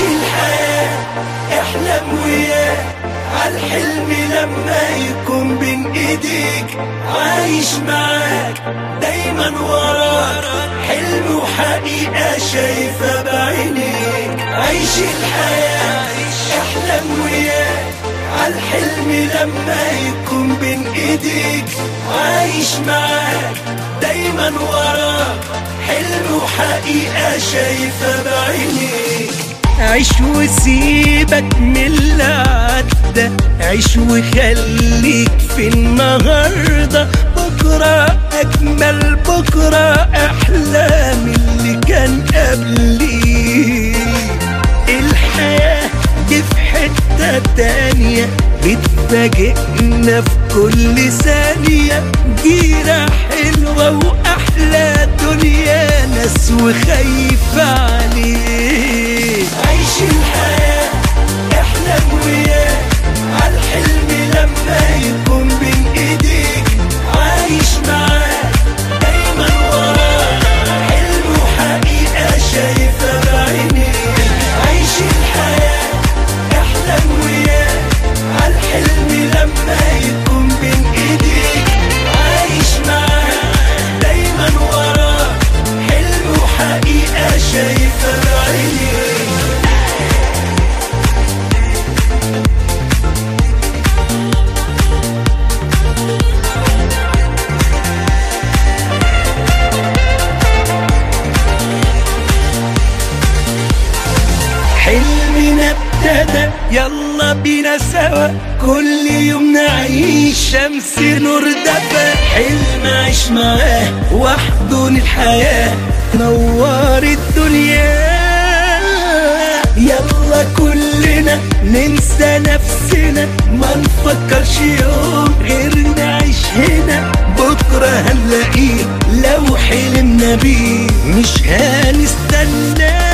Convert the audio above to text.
الحياة احلم وياه عالحلم لما يكون بين ايديك عايش معاك دايما وراك حلم وحقيقة شايفة بعينيك عيش الحياة احلم وياه عالحلم لما يكون بين ايديك عايش معاك دايما وراك حلم وحقيقة شايفة بعينيك عيش وسيبك من اللي عدى عيش وخليك في النهاردة بكرة أجمل بكرة أحلى من اللي كان قبلي الحياة دي في حتة تانية بتفاجئنا في كل ثانية جيرة حلوة وأحلى دنيا ناس وخايفة عليك عيش الحياة احلم وياه عالحلم لما يكون بين ايديك عايش معاه دايما وراه حلم وحقيقة شايفة بعينيك عيش الحياة احلم وياه عالحلم لما يكون بين ايديك عايش معاه دايما وراه حلم وحقيقة شايفة بعينيك حلمنا ابتدى يلا بينا سوا كل يوم نعيش شمس نور دفا حلم عيش معاه واحضن الحياة نور الدنيا يلا كلنا ننسى نفسنا ما نفكرش يوم غير نعيش هنا بكرة هنلاقيه لو حلمنا بيه مش هنستناه